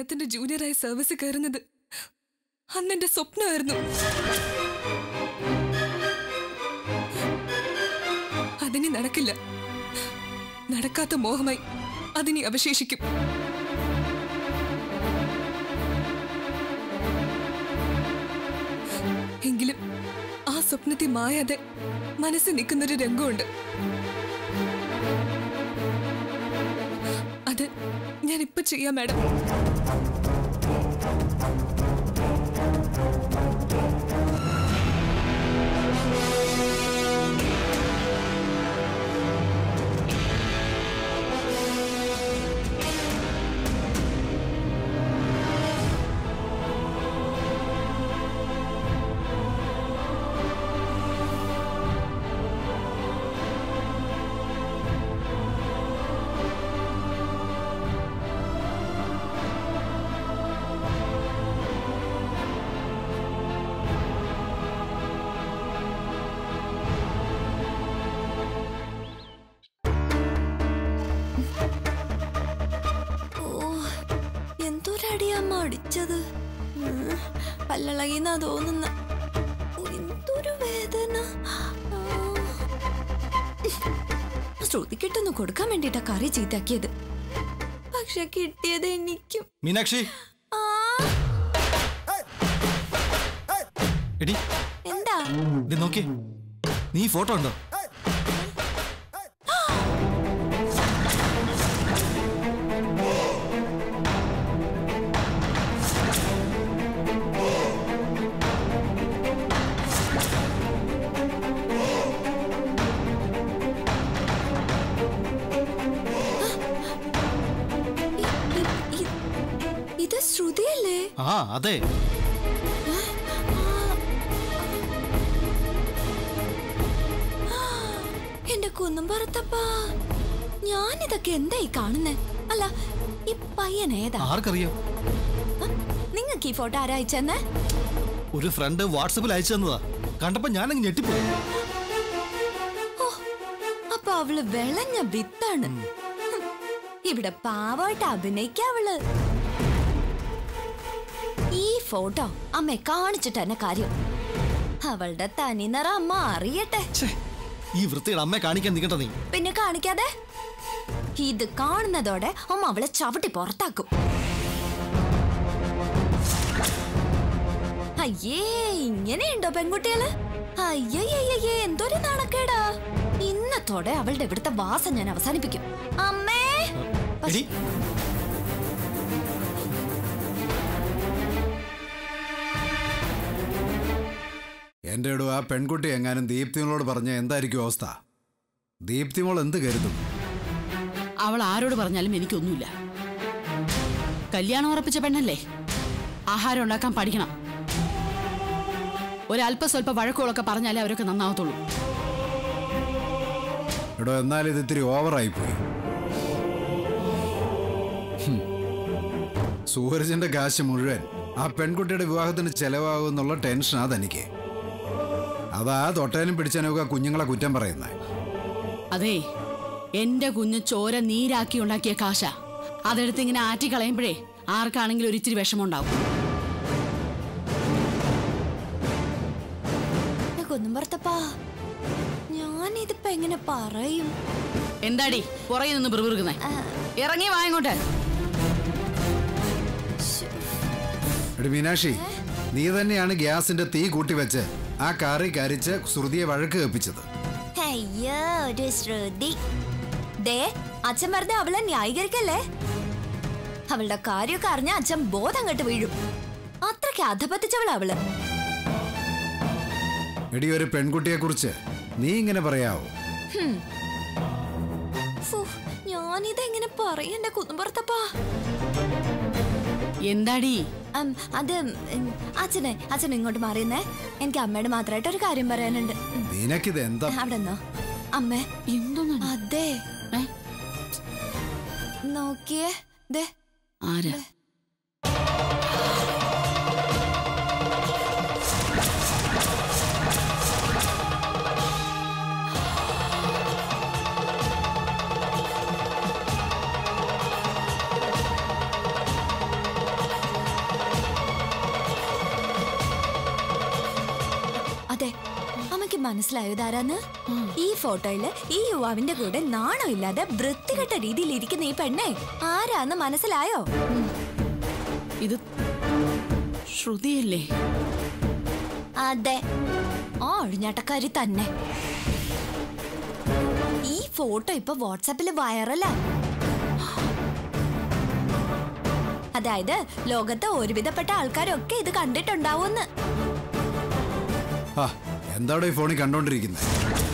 മാഡത്തിന്റെ ജൂനിയറായി സർവീസ് കയറുന്നത് അന്നെന്റെ സ്വപ്നമായിരുന്നു അതിനി നടക്കില്ല നടക്കാത്ത മോഹമായി അതിനി അവശേഷിക്കും എങ്കിലും ആ സ്വപ്നത്തെ മായാതെ മനസ്സിൽ നിൽക്കുന്നൊരു രംഗമുണ്ട് അത് ഞാൻ ഇപ്പൊ ചെയ്യാം മാഡം ഓ എന്തൊരടിയാ അമ്മ അടിച്ചത് ഉം, പല്ലളകിന്നാ തോന്നുന്ന ഓ, എന്തൊരു വേദന ആ. ശ്രുതിക്കിട്ടൊന്ന് കൊടുക്കാൻ വേണ്ടിട്ടാ കറി ചീത്താക്കിയത് പക്ഷെ കിട്ടിയത് എനിക്കും മീനാക്ഷി ആ എടി എന്താ ഇത് നോക്കി നീ ഫോട്ടോ ഉണ്ടോ ഇ- ഇ- ഇ- ഇത് ശ്രുതിയല്ലേ ആ അതെ എന്റെ കുന്നും പുറത്തപ്പാ ഞാൻ ഇതൊക്കെ എന്തായി കാണുന്നേ അല്ല ഈ പയ്യൻ ഏതാ ആർക്കറിയാം നിങ്ങൾക്ക് ഈ ഫോട്ടോ ആരാ അയച്ചെന്ന് ഒരു ഫ്രണ്ട് വാട്സപ്പിൽ അയച്ചു തന്നതാ കണ്ടപ്പോ ഞാനങ്ങ് ഞെട്ടിപ്പോയി ഓ അപ്പൊ അവള് വിളഞ്ഞ വിത്താണ് ഹും, ഇവിടെ പാവായിട്ട് അഭിനയിക്കാവള് ഈ ഫോട്ടോ അമ്മ കാണിച്ചിട്ട് തന്നെ കാര്യം അവളുടെ തനി നിറ അമ്മ അറിയട്ടെ ഛേ, ഈ വൃത്തിയുടെ അമ്മയെ കാണിക്കാൻ നിൽക്കണ്ട നീ പിന്നെ കാണിക്കാതെ ഇത് കാണുന്നതോടെ അമ്മ അവളെ ചവിട്ടി പുറത്താക്കും അയ്യേ ഇങ്ങനെയുണ്ടോ പെൺകുട്ടികള് അയ്യയ്യയ്യേ എന്തൊരു നാണക്കേടാ ഇന്നത്തോടെ അവളുടെ ഇവിടുത്തെ വാസം ഞാൻ അവസാനിപ്പിക്കും അമ്മേ എടി എന്റെ ഇടു ആ പെൺകുട്ടി എങ്ങാനും ദീപ്തിമോളോട് പറഞ്ഞ എന്തായിരിക്കും അവസ്ഥ ദീപ്തിമോൾ എന്ത് കരുതും അവൾ ആരോട് പറഞ്ഞാലും എനിക്കൊന്നുമില്ല കല്യാണം ഉറപ്പിച്ച പെണ്ണല്ലേ ആഹാരം ഉണ്ടാക്കാൻ പഠിക്കണം ഒരല്പ സ്വല്പ വഴക്കുകളൊക്കെ പറഞ്ഞാലേ അവരൊക്കെ നന്നാവത്തുള്ളൂ എടോ എന്നാൽ ഇത് ഇത്തിരി ഓവറായിപ്പോയി ഹും. സൂരജിന്റെ കാശ് മുഴുവൻ ആ പെൺകുട്ടിയുടെ വിവാഹത്തിന് ചെലവാകുമെന്നുള്ള ടെൻഷനാ തനിക്ക് അതാ തൊട്ടേനും പിടിച്ചതിനൊക്കെ കുഞ്ഞുങ്ങളെ കുറ്റം പറയുന്നത് അതെ എന്റെ കുഞ്ഞ് ചോര നീരാക്കി ഉണ്ടാക്കിയ കാശ അതെടുത്ത് ഇങ്ങനെ ആറ്റി കളയുമ്പോഴേ ആർക്കാണെങ്കിലും ഒരിച്ചിരി വിഷമമുണ്ടാവും കുന്നും പുറത്തപ്പാ ഞാൻ ഇതിപ്പോ എങ്ങനെ പറയും എന്താടി പുറകെ നിന്ന് പിറുപിറുക്കുന്നേ ആ, ഇറങ്ങി വാ ഇങ്ങോട്ട് ശ്ശ്. എടി മീനാക്ഷി നീ തന്നെയാണ് ഗ്യാസിന്റെ തീ കൂട്ടിവെച്ച് ആ കറി കരിച്ച് ശ്രുതിയെ വഴക്ക് കൽപ്പിച്ചത് അയ്യോ ഒരു ശ്രുതി ദേ അച്ഛൻ വെറുതെ അവളെ ന്യായീകരിക്കല്ലേ അവളുടെ കാര്യമൊക്കെ അറിഞ്ഞ അച്ഛൻ ബോധം കെട്ട് വീഴും അത്രയ്ക്ക് അധപതിച്ചവള അവള് എടി ഒരു പെൺകുട്ടിയെ കുറിച്ച് നീ ഇങ്ങനെ പറയാവോ ഫു, ഞാനിതെങ്ങനെ പറയും എന്റെ കുന്നുപുറത്തപ്പാ എന്താടി ഉം, അത് ഉം, അച്ഛനെ അച്ഛൻ ഇങ്ങോട്ട് മാറിയെന്നേ എനിക്ക് അമ്മയോട് മാത്രമായിട്ട് ഒരു കാര്യം പറയാനുണ്ട് ഉം, നിനക്കിത് എന്താ അവിടെ നിന്നോ അമ്മേ എന്തോന്നാണ് അതെ ഏ? നോക്കിയേ ദേ ആരാ അതെ അമ്മയ്ക്ക് മനസ്സിലായോ ഇതാരാന്ന് ഈ ഫോട്ടോയില് ഈ യുവാവിന്റെ കൂടെ നാണമില്ലാതെ വൃത്തികെട്ട രീതിയിൽ ഇരിക്കുന്ന ഈ പെണ്ണെ ആരാന്ന് മനസ്സിലായോ ഇത് ശ്രുതിയല്ലേ അതെ ആ ഒഴിഞ്ഞാട്ടക്കാരി തന്നെ ഈ ഫോട്ടോ ഇപ്പൊ വാട്സാപ്പിൽ വൈറലാ അതായത് ലോകത്തെ ഒരുവിധപ്പെട്ട ആൾക്കാരൊക്കെ ഇത് കണ്ടിട്ടുണ്ടാവുമെന്ന് ആ എന്താടോ ഈ ഫോണിൽ കണ്ടോണ്ടിരിക്കുന്നത്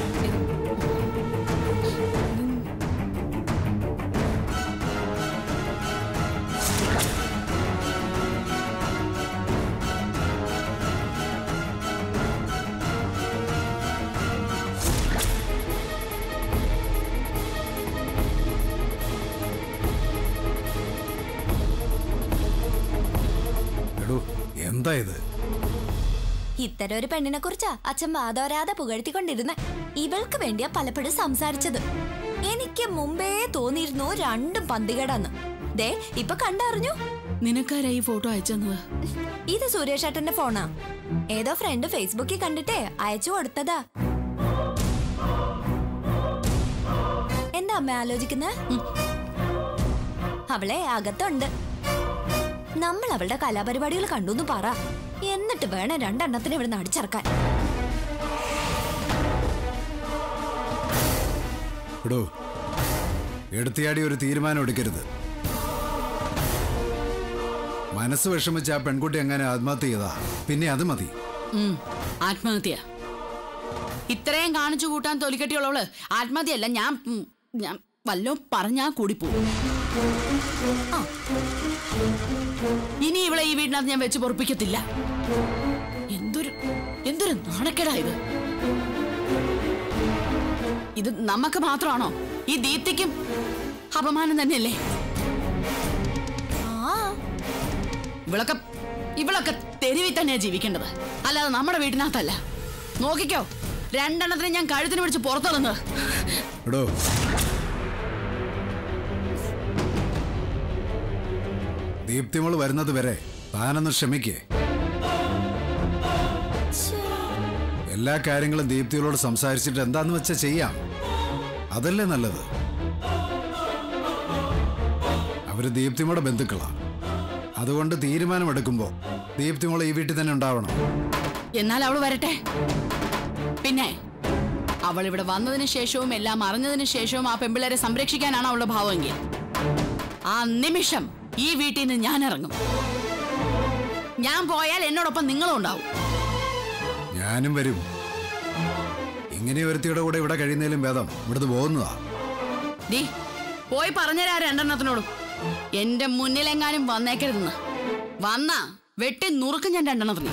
എടോ എന്താ ഇത് ഇത്തരം ഒരു പെണ്ണിനെ കുറിച്ചാ അച്ഛൻ വാദോരാതെ പുകഴ്ത്തിക്കൊണ്ടിരുന്നെ ഇവൾക്ക് വേണ്ടിയാ പലപ്പോഴും സംസാരിച്ചത് എനിക്ക് മുമ്പേ തോന്നിയിരുന്നു രണ്ടും പന്തികേടാന്ന് ദേ ഇപ്പൊ കണ്ടറിഞ്ഞു നിനക്കാരാ ഈ ഫോട്ടോ അയച്ചെന്നത് ഇത് സുരേഷ് ഏട്ടന്റെ ഫോണാ ഏതോ ഫ്രണ്ട് ഫേസ്ബുക്കിൽ കണ്ടിട്ടേ അയച്ചു കൊടുത്തതാ എന്താ അമ്മ ആലോചിക്കുന്നത് അവളെ അകത്തുണ്ട് നമ്മൾ അവളുടെ കലാപരിപാടികൾ കണ്ടു പറ എന്നിട്ട് വേണം രണ്ടെണ്ണത്തിന് ഇവിടെ അടിച്ചിറക്കാൻ എടോ എടുത്തിയാടി ഒരു തീരുമാനം എടുക്കരുത് മനസ്സ് വിഷമിച്ച് ആ പെൺകുട്ടി എങ്ങനെ ആത്മഹത്യ ചെയ്താ പിന്നെ അത് മതി ഉം, ആത്മഹത്യ ഇത്രയും കാണിച്ചു കൂട്ടാൻ തൊലിക്കെട്ടിയുള്ളവള് ആത്മഹത്യയല്ല ഞാൻ ഉം, ഞാൻ വല്ലോ പറഞ്ഞാ കൂടിപ്പോവും ആ. ഇനി ഇവളെ ഈ വീടിനകത്ത് ഞാൻ വെച്ച് പൊറപ്പിക്കത്തില്ല എന്തൊരു എന്തൊരു നാണക്കേടാ ഇത് ഇത് നമുക്ക് മാത്രമാണോ ഈ ദീപ്തിക്കും അപമാനം തന്നെയല്ലേ ആ ഇവളൊക്കെ ഇവളൊക്കെ തെരുവിൽ തന്നെയാ ജീവിക്കേണ്ടത് അല്ലാതെ നമ്മുടെ വീട്ടിനകത്തല്ല നോക്കിക്കോ രണ്ടെണ്ണത്തിന് ഞാൻ കഴുത്തിന് പിടിച്ച് പുറത്തുള്ളത് എടോ ദീപ്തിമോള് വരുന്നത് വരെ താനൊന്ന് ക്ഷമിക്കേ എല്ലാ കാര്യങ്ങളും ദീപ്തികളോട് സംസാരിച്ചിട്ട് എന്താന്ന് വെച്ചാൽ ചെയ്യാം അതല്ലേ നല്ലത് അവര് ദീപ്തിമോടെ ബന്ധുക്കളാ അതുകൊണ്ട് തീരുമാനമെടുക്കുമ്പോൾ ദീപ്തിമോള് ഈ വീട്ടിൽ തന്നെ ഉണ്ടാവണം എന്നാൽ അവൾ വരട്ടെ പിന്നെ അവൾ ഇവിടെ വന്നതിന് ശേഷവും എല്ലാം അറിഞ്ഞതിന് ശേഷവും ആ പെമ്പിള്ളേരെ സംരക്ഷിക്കാനാണ് അവളുടെ ഭാവമെങ്കിൽ ആ നിമിഷം ഈ വീട്ടിൽ നിന്ന് ഞാൻ ഇറങ്ങും ഞാൻ പോയാൽ എന്നോടൊപ്പം നിങ്ങളും ഉണ്ടാവും ഞാനും വരും ഇങ്ങനെ ഒരുത്തിയുടെ കൂടെ ഇവിടെ കഴിയുന്നതിലും ഭേദം ഇവിടുന്ന് പോകുന്നതാ ഡീ പോയി പറഞ്ഞുതരാ രണ്ടെണ്ണത്തിനോടും എന്റെ മുന്നിലെങ്ങാനും വന്നേക്കരുതെന്ന് വന്നാ വെട്ടി നുറുക്കും ഞാൻ രണ്ടെണ്ണത്തിന്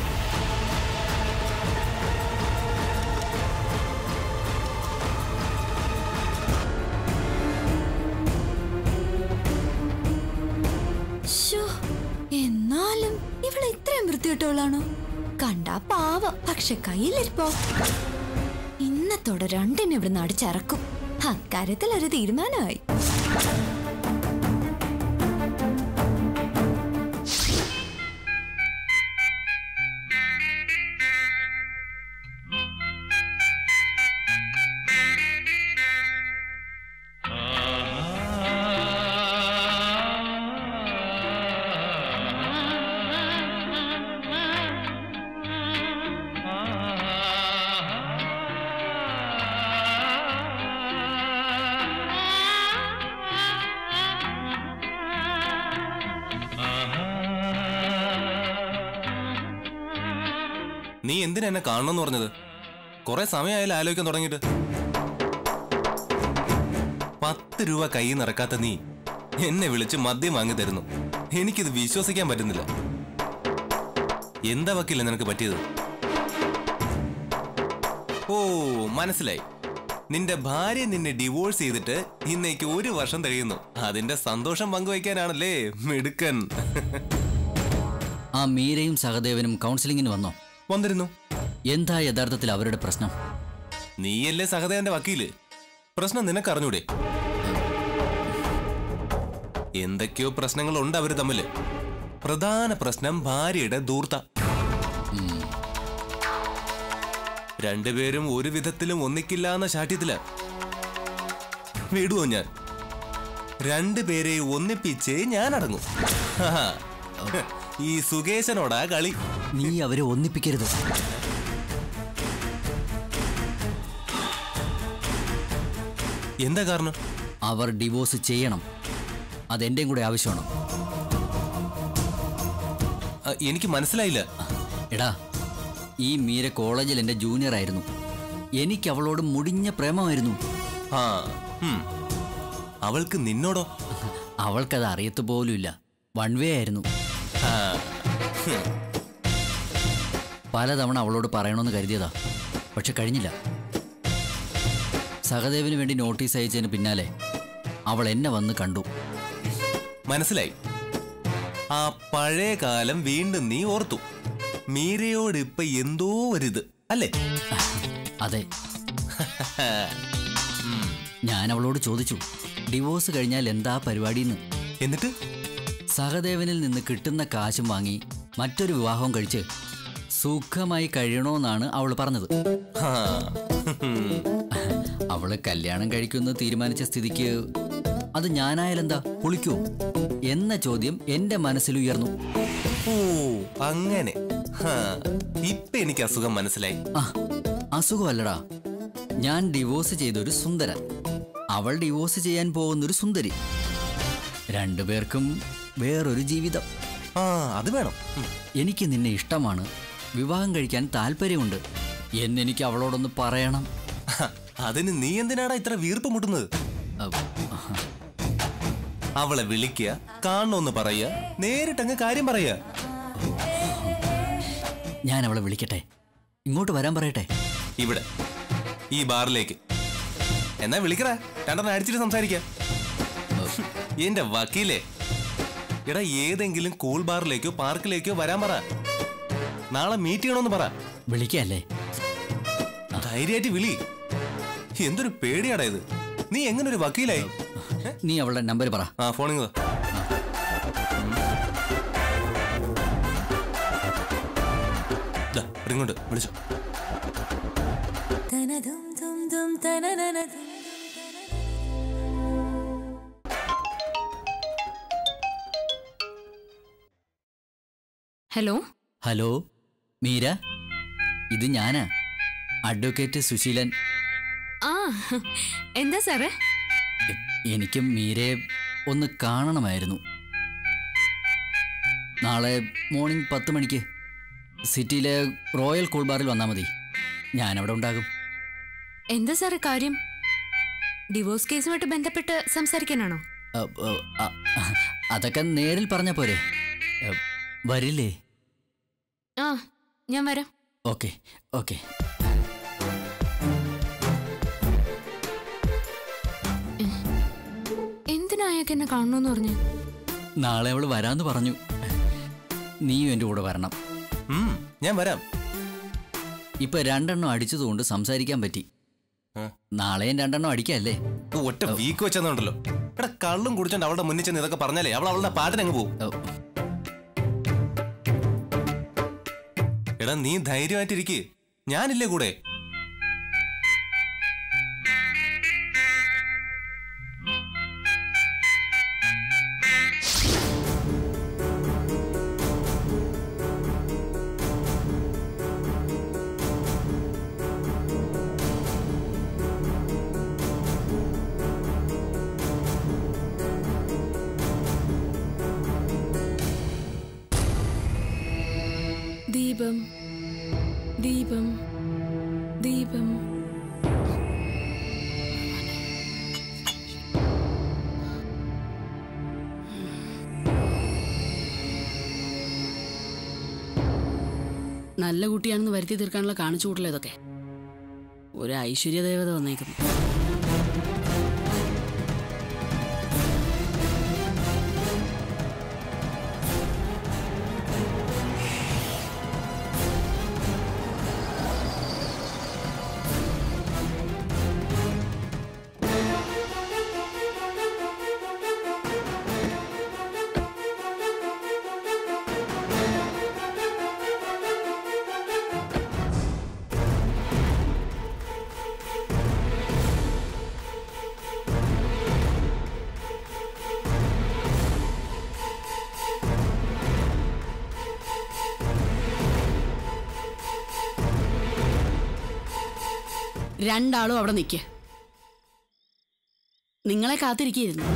ശ്ശോ, എന്നാലും ഇവള് ഇത്രയും വൃത്തിയിട്ടവളാണോ കണ്ടാ പാവം പക്ഷെ കയ്യിലിരിപ്പോ ഇന്നത്തോടെ രണ്ടിനെ ഇവിടുന്ന് അടിച്ചിറക്കും അക്കാര്യത്തിൽ ഒരു തീരുമാനമായി നീ എന്തിനാ എന്നെ കാണണമെന്ന് പറഞ്ഞത് കുറെ സമയമായാലും ആലോചിക്കാൻ തുടങ്ങിയിട്ട് പത്ത് രൂപ കയ്യിൽ നിറക്കാത്ത നീ എന്നെ വിളിച്ച് മദ്യം വാങ്ങി തരുന്നു എനിക്കിത് വിശ്വസിക്കാൻ പറ്റുന്നില്ല എന്താ വക്കില്ല നിനക്ക് പറ്റിയത് ഓ മനസ്സിലായി നിന്റെ ഭാര്യ നിന്നെ ഡിവോഴ്സ് ചെയ്തിട്ട് ഇന്നേക്ക് ഒരു വർഷം കഴിയുന്നു അതിന്റെ സന്തോഷം പങ്കുവയ്ക്കാനാണല്ലേ മിടുക്കൻ ആ മീരയും സഹദേവനും കൗൺസിലിങ്ങിന് വന്നോ വന്നിരുന്നു എന്താ യഥാർത്ഥത്തിൽ അവരുടെ പ്രശ്നം നീയല്ലേ സഹദേവന്റെ വക്കീല് പ്രശ്നം നിനക്കറിഞ്ഞൂടെ എന്തൊക്കെയോ പ്രശ്നങ്ങളുണ്ട് അവര് തമ്മില് പ്രധാന പ്രശ്നം ഭാര്യയുടെ ദൂർത്ത രണ്ടുപേരും ഒരു വിധത്തിലും ഒന്നിക്കില്ല എന്ന ശാഠ്യത്തില് വിടുവോ ഞാൻ രണ്ടുപേരെ ഒന്നിപ്പിച്ചേ ഞാൻ അടങ്ങും ഹാ. ഈ സുകേശനോടാ കളി നീ അവരെ ഒന്നിപ്പിക്കരുത് എന്താ കാരണം അവർ ഡിവോഴ്സ് ചെയ്യണം അതെന്റെയും കൂടെ ആവശ്യമാണ് ആ, എനിക്ക് മനസ്സിലായില്ല എടാ ഈ മീര കോളേജിൽ എൻ്റെ ജൂനിയർ ആയിരുന്നു എനിക്ക് അവളോട് മുടിഞ്ഞ പ്രേമമായിരുന്നു ആ ഉം. അവൾക്ക് നിന്നോടോ അവൾക്കത് അറിയത്തു പോലുമില്ല വൺ വേ ആയിരുന്നു ആ, പലതവണ അവളോട് പറയണമെന്ന് കരുതിയതാ പക്ഷെ കഴിഞ്ഞില്ല സഹദേവിന് വേണ്ടി നോട്ടീസ് അയച്ചതിന് പിന്നാലെ അവൾ എന്നെ വന്ന് കണ്ടു മനസ്സിലായി ആ പഴയ കാലം വീണ്ടും നീ ഓർത്തു മീരയോട് ഇപ്പൊ എന്തോ ഒരിത് അല്ലേ അതെ ഞാൻ അവളോട് ചോദിച്ചു ഡിവോഴ്സ് കഴിഞ്ഞാൽ എന്താ പരിപാടിന്ന് എന്നിട്ട് സഹദേവനിൽ നിന്ന് കിട്ടുന്ന കാശും വാങ്ങി മറ്റൊരു വിവാഹം കഴിച്ച് സുഖമായി കഴിയണമെന്നാണ് അവൾ പറഞ്ഞത് ആ, അവള് കല്യാണം കഴിക്കുമെന്ന് തീരുമാനിച്ച സ്ഥിതിക്ക് അത് ഞാനായാലെന്താ പൊളിക്കൂ എന്ന ചോദ്യം എന്റെ മനസ്സിൽ ഉയർന്നു ഓ അങ്ങനെ ഹാ, ഇപ്പൊ എനിക്ക് അസുഖം മനസ്സിലായി ആ അസുഖമല്ലടാ ഞാൻ ഡിവോഴ്സ് ചെയ്തൊരു സുന്ദരൻ അവൾ ഡിവോഴ്സ് ചെയ്യാൻ പോകുന്നൊരു സുന്ദരി രണ്ടുപേർക്കും വേറൊരു ജീവിതം ആ അത് വേണം ഉം. എനിക്ക് നിന്നെ ഇഷ്ടമാണ് വിവാഹം കഴിക്കാൻ താല്പര്യമുണ്ട് എന്നെനിക്ക് അവളോടൊന്ന് പറയണം ഹ, അതിന് നീ എന്തിനാടാ ഇത്ര വീർപ്പ് മുട്ടുന്നത് അഹ്, ആഹാ. അവളെ വിളിക്കുക കാണണമെന്ന് പറയുക നേരിട്ടങ്ങ് കാര്യം പറയുക ഞാൻ അവളെ വിളിക്കട്ടെ ഇങ്ങോട്ട് വരാൻ പറയട്ടെ ഇവിടെ ഈ ബാറിലേക്ക് എന്നാ വിളിക്കടാ രണ്ടെണ്ണം അടിച്ചിട്ട് സംസാരിക്കാം എന്റെ വക്കീലേ എടാ ഏതെങ്കിലും കൂൾ ബാറിലേക്കോ പാർക്കിലേക്കോ വരാൻ പറ നാളെ മീറ്റ് ചെയ്യണമെന്ന് പറ വിളിക്കല്ലേ ധൈര്യമായിട്ട് വിളി എന്തൊരു പേടിയാടാ ഇത് നീ എങ്ങനെ ഒരു വക്കീലായി നീ അവളുടെ നമ്പർ പറ ആ ഫോണിങ് റിങ്ങോട്ട് വിളിച്ചോ ഹലോ ഹലോ മീര ഇത് ഞാനാ അഡ്വക്കേറ്റ് സുശീലൻ ആ എന്താ സാറേ എ- എനിക്ക് മീരയെ ഒന്ന് കാണണമായിരുന്നു നാളെ മോർണിംഗ് പത്ത് മണിക്ക് സിറ്റിയിലെ റോയൽ കൂൾ ബാറിൽ വന്നാൽ മതി ഞാനവിടെ ഉണ്ടാകും എന്താ സാറേ കാര്യം ഡിവോഴ്സ് കേസുമായിട്ട് ബന്ധപ്പെട്ട് സംസാരിക്കാനാണോ അ, അ, അ, അതൊക്കെ നേരിൽ പറഞ്ഞ പോരെ എ, വരില്ലേ ആ ഞാൻ വരാം ഓക്കെ ഓക്കെ എന്തിനാ അയാൾക്ക് എന്നെ കാണണമെന്ന് പറഞ്ഞു നാളെ അവൾ വരാന്ന് പറഞ്ഞു നീയും എൻ്റെ കൂടെ വരണം ഉം, ഞാൻ വരാം ഇപ്പൊ രണ്ടെണ്ണം അടിച്ചതുകൊണ്ട് സംസാരിക്കാൻ പറ്റി ആ. നാളെയും രണ്ടെണ്ണം അടിക്കല്ലേ ഓ, ഒറ്റ വീക്ക് വെച്ചെന്നുണ്ടല്ലോ എടാ കള്ളും കുടിച്ചോണ്ട് അവളുടെ മുന്നിൽ ചെന്ന് ഇതൊക്കെ പറഞ്ഞാലേ അവൾ അവളുടെ പാട്ടിനങ്ങ് പോകും ഓ, എടാ നീ ധൈര്യമായിട്ടിരിക്ക് ഞാനില്ലേ കൂടെ ദീപം ദീപം ദീപം നല്ല കുട്ടിയാണെന്ന് വരുത്തി തീർക്കാനുള്ള കാണിച്ചു കൂട്ടല ഇതൊക്കെ ഒരു ഐശ്വര്യ ദേവത വന്നേക്കുന്നു രണ്ടാളും അവിടെ നിൽക്ക് നിങ്ങളെ കാത്തിരിക്കുന്നു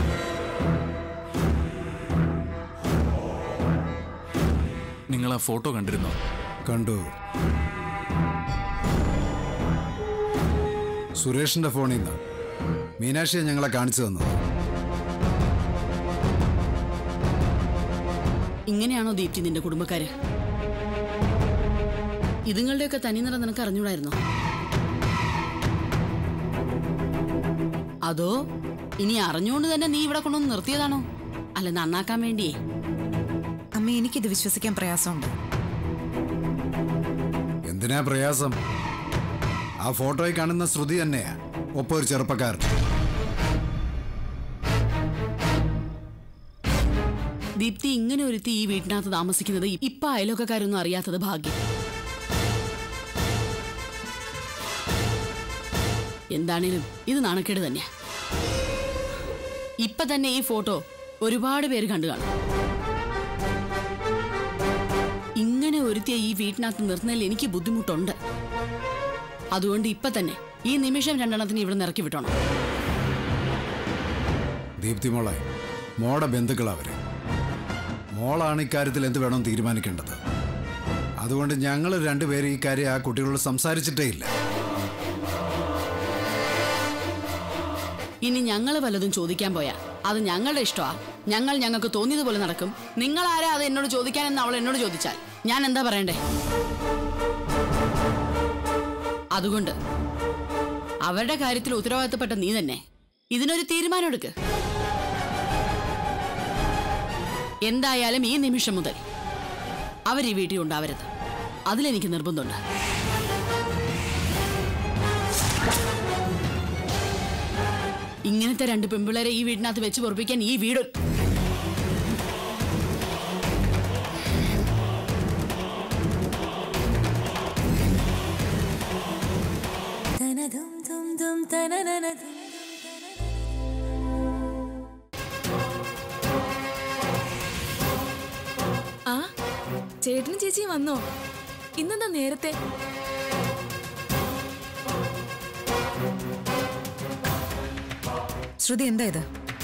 നിങ്ങൾ ആ ഫോട്ടോ കണ്ടിരുന്നോ കണ്ടു സുരേഷിന്റെ ഫോണിൽ നിന്ന് മീനാക്ഷിയെ ഞങ്ങളെ കാണിച്ചു തന്നത് ഇങ്ങനെയാണോ ദീപ്തി നിന്റെ കുടുംബക്കാര് ഇതുങ്ങളുടെയൊക്കെ തനിനിറ നിനക്ക് അറിഞ്ഞൂടായിരുന്നോ അതോ ഇനി അറിഞ്ഞുകൊണ്ട് തന്നെ നീ ഇവിടെ കൊണ്ടുവന്ന് നിർത്തിയതാണോ അല്ല നന്നാക്കാൻ വേണ്ടിയേ അമ്മ എനിക്കിത് വിശ്വസിക്കാൻ പ്രയാസമുണ്ട് എന്തിനാ പ്രയാസം ആ ഫോട്ടോയിൽ കാണുന്ന ശ്രുതി തന്നെയാ ഒപ്പം ഒരു ചെറുപ്പക്കാരൻ ദീപ്തി ഇങ്ങനെ ഒരുത്തി ഈ വീട്ടിനകത്ത് താമസിക്കുന്നത് ഇപ്പൊ അയലോക്കക്കാരൊന്നും അറിയാത്തത് ഭാഗ്യം എന്താണേലും ഇത് നാണക്കേട് തന്നെയാ ഇപ്പൊ തന്നെ ഈ ഫോട്ടോ ഒരുപാട് പേര് കണ്ടു കാണും ഇങ്ങനെ ഒരുത്തിയെ ഈ വീട്ടിനകത്ത് നിർത്തുന്നതിൽ എനിക്ക് ബുദ്ധിമുട്ടുണ്ട് അതുകൊണ്ട് ഇപ്പൊ തന്നെ ഈ നിമിഷം രണ്ടെണ്ണത്തിന് ഇവിടെ ഇറക്കി വിട്ടോണം ദീപ്തി മോളെ മോടെ ബന്ധുക്കളവര് മോളാണ് ഇക്കാര്യത്തിൽ എന്ത് വേണം തീരുമാനിക്കേണ്ടത് അതുകൊണ്ട് ഞങ്ങൾ രണ്ടുപേരും ഈ കാര്യം ആ കുട്ടികളോട് സംസാരിച്ചിട്ടേ ഇല്ല ഇനി ഞങ്ങൾ വല്ലതും ചോദിക്കാൻ പോയാ അത് ഞങ്ങളുടെ ഇഷ്ടമാ ഞങ്ങൾ ഞങ്ങൾക്ക് തോന്നിയതുപോലെ നടക്കും നിങ്ങൾ ആരാ അത് എന്നോട് ചോദിക്കാനെന്ന് അവൾ എന്നോട് ചോദിച്ചാൽ ഞാൻ എന്താ പറയണ്ടേ അതുകൊണ്ട് അവരുടെ കാര്യത്തിൽ ഉത്തരവാദിത്തപ്പെട്ട നീ തന്നെ ഇതിനൊരു തീരുമാനം എടുക്ക് എന്തായാലും ഈ നിമിഷം മുതൽ അവർ ഈ വീട്ടിൽ ഉണ്ടാവരുത് അതിലെനിക്ക് നിർബന്ധമുണ്ട് ഇങ്ങനത്തെ രണ്ട് പെൺപിള്ളേരെ ഈ വീടിനകത്ത് വെച്ച് പൊറപ്പിക്കാൻ ഈ വീട് ആ ചേട്ടനും ചേച്ചിയും വന്നോ ഇന്നെന്താ നേരത്തെ ശ്രുതി എന്താ ഇത്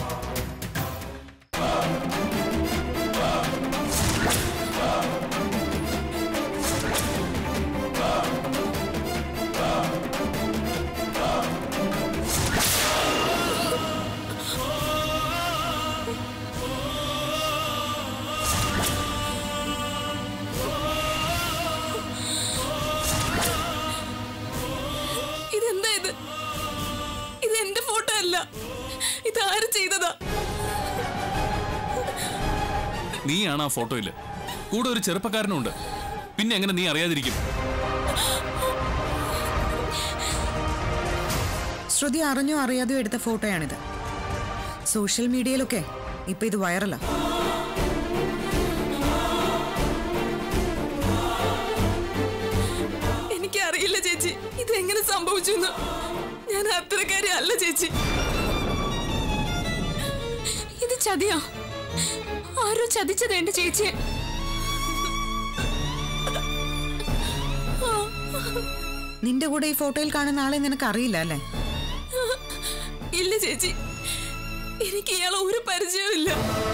ഇതെന്താ ഇത് ഇത് എന്റെ ഫോട്ടോ അല്ല ഇത് ആര് ചെയ്തതാ നീയാണ് ആ ഫോട്ടോയില് കൂടെ ഒരു ചെറുപ്പക്കാരനുണ്ട് പിന്നെ എങ്ങനെ നീ അറിയാതിരിക്കും ശ്രുതി അറിഞ്ഞോ അറിയാതെയോ എടുത്ത ഫോട്ടോയാണിത് സോഷ്യൽ മീഡിയയിലൊക്കെ ഇപ്പൊ ഇത് വൈറലാ എനിക്കറിയില്ല ചേച്ചി ഇതെങ്ങനെ സംഭവിച്ചു എന്ന് ഞാൻ അത്രക്കാരി അല്ല ചേച്ചി ഇത് ചതിയാ ആരോ ചതിച്ചത് എന്റെ ചേച്ചിയെ നിന്റെ കൂടെ ഈ ഫോട്ടോയിൽ കാണുന്ന ആളെ നിനക്ക് അറിയില്ല അല്ലേ ഇല്ല ചേച്ചി എനിക്ക് ഇയാളെ ഒരു പരിചയവും ഇല്ല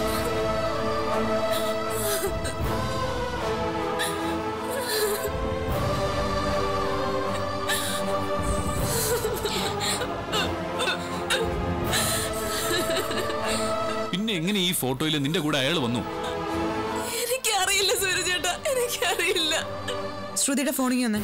പിന്നെ എങ്ങനെ ഈ ഫോട്ടോയിൽ നിന്റെ കൂടെ അയാൾ വന്നു എനിക്കറിയില്ല സൂര്യചേട്ടാ എനിക്കറിയില്ല ശ്രുതിയുടെ ഫോണിൽ ഒന്ന്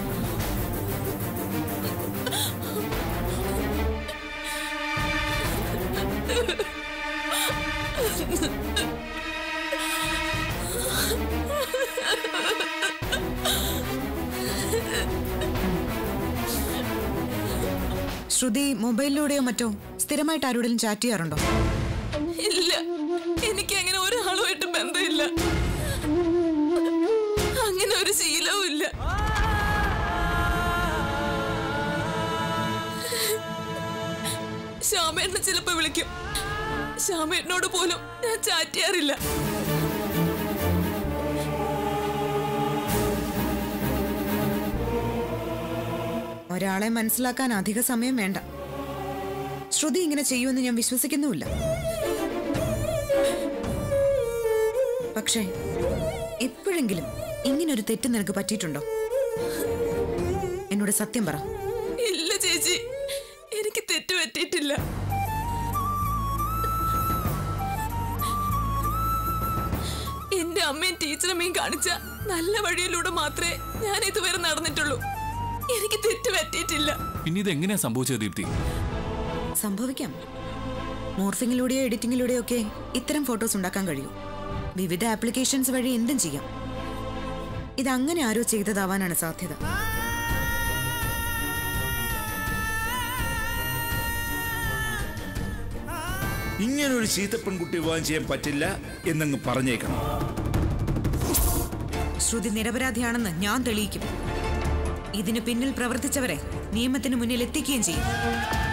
ശ്രുതി മൊബൈലിലൂടെയോ മറ്റോ സ്ഥിരമായിട്ട് ആരോടെങ്കിലും ചാറ്റ് ചെയ്യാറുണ്ടോ ഇല്ല എനിക്ക് അങ്ങനെ ഒരാളുമായിട്ട് ബന്ധമില്ല അങ്ങനെ ഒരു ശീലവും ഇല്ല ശ്യാമേട്ടനെ ചിലപ്പോ വിളിക്കും ശ്യാമേട്ടനോട് പോലും ഞാൻ ചാറ്റ് ചെയ്യാറില്ല ഒരാളെ മനസ്സിലാക്കാൻ അധിക സമയം വേണ്ട ശ്രുതി ഇങ്ങനെ ചെയ്യുമെന്ന് ഞാൻ വിശ്വസിക്കുന്നുമില്ല പക്ഷേ എപ്പോഴെങ്കിലും ഇങ്ങനൊരു തെറ്റ് നിനക്ക് പറ്റിയിട്ടുണ്ടോ എന്നോട് സത്യം പറ ഇല്ല ചേച്ചി എനിക്ക് തെറ്റ് പറ്റിയിട്ടില്ല എന്റെ അമ്മയും ടീച്ചറമ്മയും കാണിച്ച നല്ല വഴിയിലൂടെ മാത്രമേ ഞാൻ ഇതുവരെ നടന്നിട്ടുള്ളൂ എനിക്ക് തെറ്റ് പറ്റിയിട്ടില്ല പിന്നെ ഇത് എങ്ങനെയാ സംഭവിച്ചത് ദീപ്തി സംഭവിക്കാം മോർഫിങ്ങിലൂടെയോ എഡിറ്റിങ്ങിലൂടെയോ ഒക്കെ ഇത്തരം ഫോട്ടോസ് ഉണ്ടാക്കാൻ കഴിയും വിവിധ ആപ്ലിക്കേഷൻസ് വഴി എന്തും ചെയ്യാം ഇതങ്ങനെ ആരോ ചെയ്തതാവാനാണ് സാധ്യത ഇങ്ങനൊരു ചീത്ത പെൺകുട്ടി വിവാഹം ചെയ്യാൻ പറ്റില്ല എന്നങ്ങ് പറഞ്ഞേക്കണം ശ്രുതി നിരപരാധിയാണെന്ന് ഞാൻ തെളിയിക്കും ഇതിന് പിന്നിൽ പ്രവർത്തിച്ചവരെ നിയമത്തിന് മുന്നിൽ എത്തിക്കുകയും ചെയ്യും